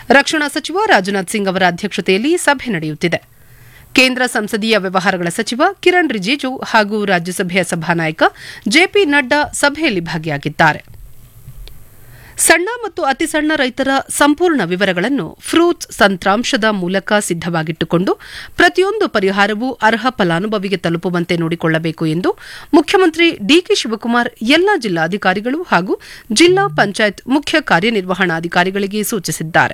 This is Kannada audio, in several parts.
ರಕ್ಷಣಾ ಸಚಿವ ರಾಜನಾಥ್ ಸಿಂಗ್ ಅವರ ಅಧ್ಯಕ್ಷತೆಯಲ್ಲಿ ಸಭೆ ನಡೆಯುತ್ತಿದೆ ಕೇಂದ್ರ ಸಂಸದೀಯ ವ್ಯವಹಾರಗಳ ಸಚಿವ ಕಿರಣ್ ರಿಜಿಜು ಹಾಗೂ ರಾಜ್ಯಸಭೆಯ ಸಭಾನಾಯಕ ಜೆಪಿ ನಡ್ಡಾ ಸಭೆಯಲ್ಲಿ ಭಾಗಿಯಾಗಿದ್ದಾರೆ ಸಣ್ಣ ಮತ್ತು ಅತಿಸಣ್ಣ ರೈತರ ಸಂಪೂರ್ಣ ವಿವರಗಳನ್ನು ಫ್ರೂಟ್ಸ್ ತಂತ್ರಾಂಶದ ಮೂಲಕ ಸಿದ್ದವಾಗಿಟ್ಟುಕೊಂಡು ಪ್ರತಿಯೊಂದು ಪರಿಹಾರವೂ ಅರ್ಹ ಫಲಾನುಭವಿಗೆ ತಲುಪುವಂತೆ ನೋಡಿಕೊಳ್ಳಬೇಕು ಎಂದು ಮುಖ್ಯಮಂತ್ರಿ ಡಿಕೆ ಶಿವಕುಮಾರ್ ಎಲ್ಲಾ ಜಿಲ್ಲಾಧಿಕಾರಿಗಳು ಹಾಗೂ ಜಿಲ್ಲಾ ಪಂಚಾಯತ್ ಮುಖ್ಯ ಕಾರ್ಯನಿರ್ವಹಣಾಧಿಕಾರಿಗಳಿಗೆ ಸೂಚಿಸಿದ್ದಾರೆ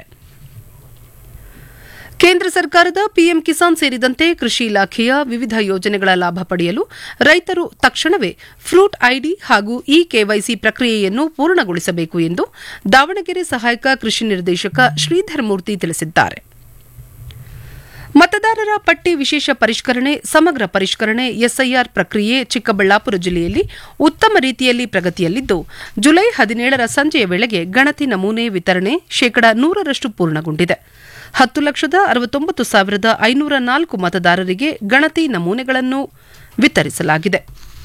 ಕೇಂದ್ರ ಸರ್ಕಾರದ ಪಿಎಂ ಕಿಸಾನ್ ಸೇರಿದಂತೆ ಕೃಷಿ ಇಲಾಖೆಯ ವಿವಿಧ ಯೋಜನೆಗಳ ಲಾಭ ಪಡೆಯಲು ರೈತರು ತಕ್ಷಣವೇ ಫ್ರೂಟ್ ಐಡಿ ಹಾಗೂ ಇ ಕೆವೈಸಿ ಪ್ರಕ್ರಿಯೆಯನ್ನು ಪೂರ್ಣಗೊಳಿಸಬೇಕು ಎಂದು ದಾವಣಗೆರೆ ಸಹಾಯಕ ಕೃಷಿ ನಿರ್ದೇಶಕ ಶ್ರೀಧರ್ ಮೂರ್ತಿ ತಿಳಿಸಿದ್ದಾರೆ ಮತದಾರರ ಪಟ್ಟಿ ವಿಶೇಷ ಪರಿಷ್ಕರಣೆ ಸಮಗ್ರ ಪರಿಷ್ಕರಣೆ ಎಸ್ಐಆರ್ ಪ್ರಕ್ರಿಯೆ ಚಿಕ್ಕಬಳ್ಳಾಪುರ ಜಿಲ್ಲೆಯಲ್ಲಿ ಉತ್ತಮ ರೀತಿಯಲ್ಲಿ ಪ್ರಗತಿಯಲ್ಲಿದ್ದು ಜುಲೈ ಹದಿನೇಳರ ಸಂಜೆಯ ವೇಳೆಗೆ ಗಣತಿ ನಮೂನೆ ವಿತರಣೆ ಶೇಕಡಾ ನೂರರಷ್ಟು ಪೂರ್ಣಗೊಂಡಿದೆ ಹತ್ತು ಲಕ್ಷದ ಅರವತ್ತೊಂಬತ್ತು ಸಾವಿರದ ಐನೂರ ನಾಲ್ಕು ಮತದಾರರಿಗೆ ಗಣತಿ ನಮೂನೆಗಳನ್ನು ವಿತರಿಸಲಾಗಿದೆ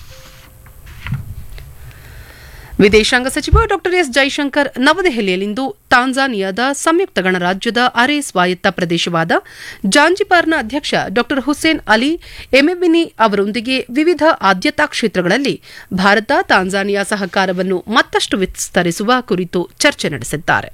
ವಿದೇಶಾಂಗ ಸಚಿವ ಡಾ ಎಸ್ ಜೈಶಂಕರ್ ನವದೆಹಲಿಯಲ್ಲಿಂದು ತಾಂಜಾನಿಯಾದ ಸಂಯುಕ್ತ ಗಣರಾಜ್ಯದ ಅರೆ ಸ್ವಾಯತ್ತ ಪ್ರದೇಶವಾದ ಜಾಂಜಿಬಾರ್ನ ಅಧ್ಯಕ್ಷ ಡಾ ಹುಸೇನ್ ಅಲಿ ಎಮೆಬಿನಿ ಅವರೊಂದಿಗೆ ವಿವಿಧ ಆದ್ಯತಾ ಕ್ಷೇತ್ರಗಳಲ್ಲಿ ಭಾರತ ತಾಂಜಾನಿಯಾ ಸಹಕಾರವನ್ನು ಮತ್ತಷ್ಟು ವಿಸ್ತರಿಸುವ ಕುರಿತು ಚರ್ಚೆ ನಡೆಸಿದ್ದಾರೆ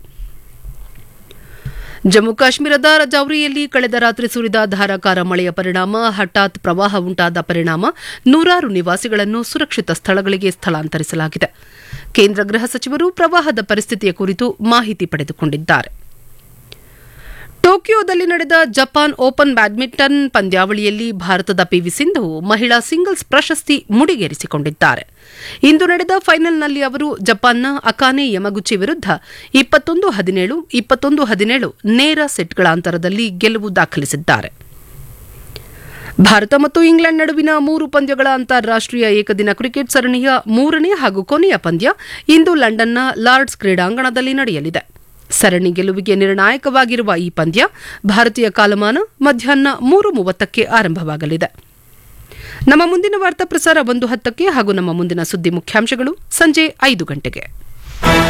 ಜಮ್ಮು ಕಾಶ್ಮೀರದ ರಜೌರಿಯಲ್ಲಿ ಕಳೆದ ರಾತ್ರಿ ಸುರಿದ ಧಾರಾಕಾರ ಮಳೆಯ ಪರಿಣಾಮ ಹಠಾತ್ ಪ್ರವಾಹ ಉಂಟಾದ ಪರಿಣಾಮ ನೂರಾರು ನಿವಾಸಿಗಳನ್ನು ಸುರಕ್ಷಿತ ಸ್ಥಳಗಳಿಗೆ ಸ್ಥಳಾಂತರಿಸಲಾಗಿದೆ ಕೇಂದ್ರ ಗೃಹ ಸಚಿವರು ಪ್ರವಾಹದ ಪರಿಸ್ಥಿತಿಯ ಕುರಿತು ಮಾಹಿತಿ ಪಡೆದುಕೊಂಡಿದ್ದಾರೆ ಟೋಕಿಯೋದಲ್ಲಿ ನಡೆದ ಜಪಾನ್ ಓಪನ್ ಬ್ಯಾಡ್ಮಿಂಟನ್ ಪಂದ್ಯಾವಳಿಯಲ್ಲಿ ಭಾರತದ ಪಿವಿ ಸಿಂಧು ಮಹಿಳಾ ಸಿಂಗಲ್ಸ್ ಪ್ರಶಸ್ತಿ ಮುಡಿಗೇರಿಸಿಕೊಂಡಿದ್ದಾರೆ ಇಂದು ನಡೆದ ಫೈನಲ್ನಲ್ಲಿ ಅವರು ಜಪಾನ್ನ ಅಕಾನೆ ಯಮಗುಚಿ ವಿರುದ್ಧ ಇಪ್ಪತ್ತೊಂದು ಹದಿನೇಳು ಇಪ್ಪತ್ತೊಂದು ಹದಿನೇಳು ನೇರ ಸೆಟ್ಗಳ ಅಂತರದಲ್ಲಿ ಗೆಲುವು ದಾಖಲಿಸಿದ್ದಾರೆ ಭಾರತ ಮತ್ತು ಇಂಗ್ಲೆಂಡ್ ನಡುವಿನ ಮೂರು ಪಂದ್ಯಗಳ ಅಂತಾರಾಷ್ಟೀಯ ಏಕದಿನ ಕ್ರಿಕೆಟ್ ಸರಣಿಯ ಮೂರನೇ ಹಾಗೂ ಕೊನೆಯ ಪಂದ್ಯ ಇಂದು ಲಂಡನ್ನ ಲಾರ್ಡ್ಸ್ ಕ್ರೀಡಾಂಗಣದಲ್ಲಿ ನಡೆಯಲಿದೆ ಸರಣಿ ಗೆಲುವಿಗೆ ನಿರ್ಣಾಯಕವಾಗಿರುವ ಈ ಪಂದ್ಯ ಭಾರತೀಯ ಕಾಲಮಾನ ಮಧ್ಯಾಹ್ನ ಮೂರು ಮೂವತ್ತಕ್ಕೆ ಆರಂಭವಾಗಲಿದೆ ನಮ್ಮ ಮುಂದಿನ ವಾರ್ತಾ ಪ್ರಸಾರ ಒಂದು ಹತ್ತಕ್ಕೆ ಹಾಗೂ ನಮ್ಮ ಮುಂದಿನ ಸುದ್ದಿ ಮುಖ್ಯಾಂಶಗಳು ಸಂಜೆ ಐದು ಗಂಟೆಗೆ